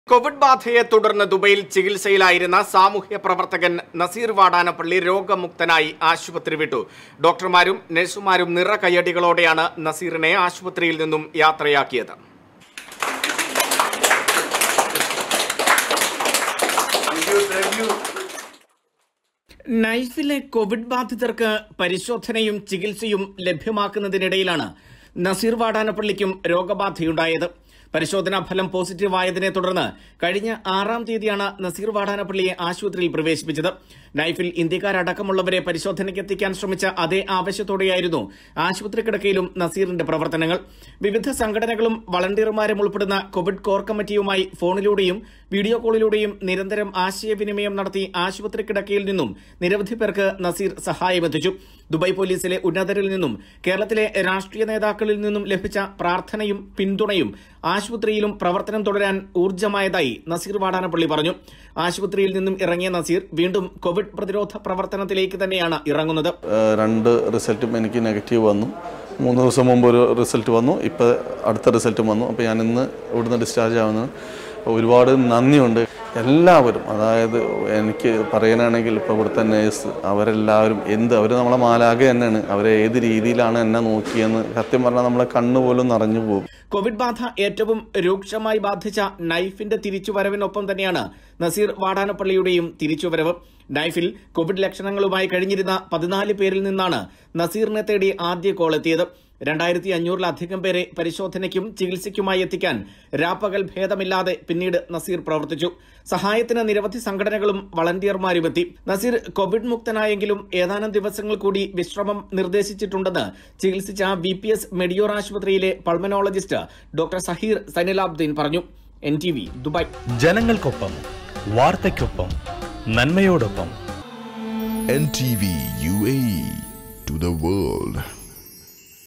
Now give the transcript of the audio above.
Covid ബാധയെ തുടർന്ന് ദുബൈയിൽ ചികിത്സയിലായിരുന്ന സാമൂഹ്യ പ്രവർത്തകൻ നസീർ വാടാനപ്പള്ളി രോഗമുക്തനായി ആശുപത്രി വിട്ടു ഡോക്ടർമാരും നഴ്സുമാരും നിറ കയ്യടികളോടെയാണ് നസീറിനെ ആശുപത്രിയിൽ നിന്നും യാത്രയാക്കിയത് നൈഫിലെ കോവിഡ് ബാധിതർക്ക് പരിശോധനയും ചികിത്സയും ലഭ്യമാക്കുന്നതിനിടയിലാണ് നസീർ വാടാനപ്പള്ളിക്കും രോഗബാധയുണ്ടായത് പരിശോധനാ ഫലം പോസിറ്റീവ് ആയതിനെ തുടർന്ന് കഴിഞ്ഞ ആറാം തീയതിയാണ് നസീർ വാടാനപ്പള്ളിയെ ആശുപത്രിയിൽ പ്രവേശിപ്പിച്ചത് നൈഫിൽ ഇന്ത്യക്കാരടക്കമുള്ളവരെ പരിശോധനയ്ക്ക് എത്തിക്കാൻ ശ്രമിച്ച അതേ ആവശ്യത്തോടെയായിരുന്നു ആശുപത്രി കിടക്കയിലും നസീറിന്റെ പ്രവർത്തനങ്ങൾ വിവിധ സംഘടനകളും വളണ്ടിയർമാരും ഉൾപ്പെടുന്ന കോവിഡ് കോർ കമ്മിറ്റിയുമായി ഫോണിലൂടെയും വീഡിയോ കോളിലൂടെയും നിരന്തരം ആശയവിനിമയം നടത്തി ആശുപത്രി കിടക്കയിൽ നിന്നും നിരവധി പേർക്ക് നസീർ സഹായമെത്തിച്ചു ദുബായ് പോലീസിലെ ഉന്നതരിൽ നിന്നും കേരളത്തിലെ രാഷ്ട്രീയ നേതാക്കളിൽ നിന്നും ലഭിച്ച പ്രാർത്ഥനയും പിന്തുണയും ആശുപത്രിയിലും പ്രവർത്തനം തുടരാൻ ഊർജ്ജമായതായി നസീർ വാടാനപ്പള്ളി പറഞ്ഞു ആശുപത്രിയിൽ നിന്നും ഇറങ്ങിയ നസീർ വീണ്ടും കോവിഡ് പ്രതിരോധ പ്രവർത്തനത്തിലേക്ക് തന്നെയാണ് ഇറങ്ങുന്നത് ഏഹ് രണ്ട് റിസൾട്ടും എനിക്ക് നെഗറ്റീവ് വന്നു മൂന്ന് ദിവസം മുമ്പ് ഒരു റിസൾട്ട് വന്നു ഇപ്പോൾ അടുത്ത റിസൾട്ടും വന്നു അപ്പോൾ ഞാൻ ഇന്ന് ഇവിടുന്ന് ഡിസ്ചാർജ് ആവുന്നു ഒരുപാട് നന്ദിയുണ്ട് എല്ലാവരും അതായത് എനിക്ക് പറയാനാണെങ്കിൽ ഇപ്പോൾ ഇവിടുത്തെ നേഴ്സ് അവരെല്ലാവരും എന്ത് അവർ നമ്മളെ മാലാകെ തന്നെയാണ് അവരെ ഏത് രീതിയിലാണ് എന്നെ നോക്കിയെന്ന് സത്യം പറഞ്ഞാൽ നമ്മളെ കണ്ണ് പോലും നിറഞ്ഞു പോകും കോവിഡ് ബാധ ഏറ്റവും രൂക്ഷമായി ബാധിച്ച നൈഫിന്റെ തിരിച്ചുവരവിനൊപ്പം തന്നെയാണ് നസീർ വാടാനപ്പള്ളിയുടെയും തിരിച്ചുവരവ് നൈഫിൽ കോവിഡ് ലക്ഷണങ്ങളുമായി കഴിഞ്ഞിരുന്ന പതിനാല് പേരിൽ നിന്നാണ് നസീറിനെ തേടി ആദ്യ കോൾ എത്തിയത് രണ്ടായിരത്തി അഞ്ഞൂറിലധികം പേരെ പരിശോധനയ്ക്കും ചികിത്സയ്ക്കുമായി എത്തിക്കാൻ രാപ്പകൽ ഭേദമില്ലാതെ പിന്നീട് നസീർ പ്രവർത്തിച്ചു സഹായത്തിന് നിരവധി സംഘടനകളും വളണ്ടിയർമാരും എത്തി നസീർ കോവിഡ് മുക്തനായെങ്കിലും ഏതാനും ദിവസങ്ങൾ കൂടി വിശ്രമം നിർദ്ദേശിച്ചിട്ടുണ്ടെന്ന് ചികിത്സിച്ച വി പി എസ് മെഡിയോർ ആശുപത്രിയിലെ പൾമനോളജിസ്റ്റ് ഡോക്ടർ സഹീർ സൈനലാബ്ദീൻ പറഞ്ഞു എൻ ടി വി ദുബായ് ജനങ്ങൾക്കൊപ്പം വാർത്തയ്ക്കൊപ്പം നന്മയോടൊപ്പം NTV UAE to the world.